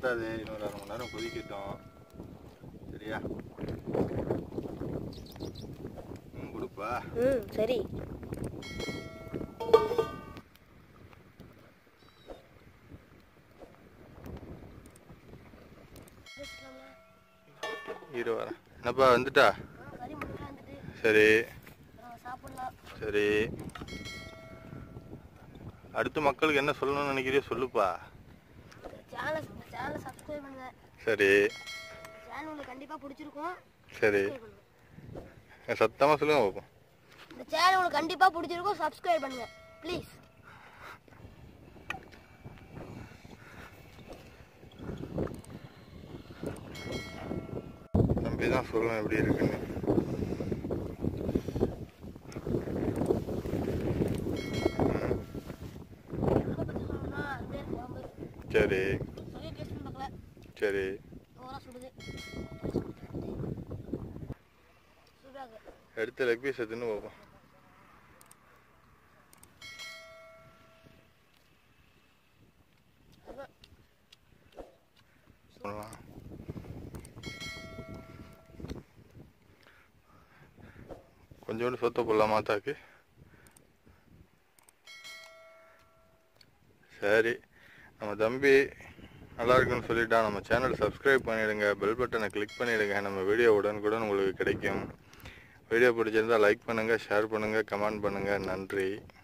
ஊத்தாது இன்னொரு அரை மணி நேரம் கொதிக்கட்டும் சரியா ம் கொடுப்பா ம் சரி இரு வரேன் என்னப்பா வந்துட்டா கறி முட்டை வந்துட்டு சரி சாப்பிடலாம் சரி அடுத்து மக்களுக்கு என்ன சொல்லணும்னு நினைக்கிறியோ சொல்லுப்பா சேனலை சேனலை சப்ஸ்கிரைப் பண்ணுங்க சரி சேனல் உங்களுக்கு கண்டிப்பாக பிடிச்சிருக்கும் சரி சத்தமாக சொல்லுங்க பார்ப்போம் இந்த சேனல் உங்களுக்கு கண்டிப்பாக பிடிச்சிருக்கும் சப்ஸ்கிரைப் பண்ணுங்க ப்ளீஸ் தம்பி தான் சொல்லணும் எப்படி இருக்குன்னு சரி சரியா டேஸ்ட் பண்ணி பார்க்கல சரி ஓவராக சுடுது சூடாக எடுத்து லெக் பீஸ் எடுத்துன்னு பார்ப்போம் சொல்லலாம் கொஞ்சோண்டு சொத்த போடலாமா தாக்கு சரி நம்ம தம்பி நல்லா இருக்குன்னு சொல்லிட்டா நம்ம சேனல் சப்ஸ்கிரைப் பண்ணிடுங்க பெல் பட்டனை கிளிக் பண்ணிடுங்க நம்ம வீடியோ உடனுக்குடன் உங்களுக்கு கிடைக்கும் வீடியோ பிடிச்சிருந்தா லைக் பண்ணுங்கள் ஷேர் பண்ணுங்கள் கமெண்ட் பண்ணுங்கள் நன்றி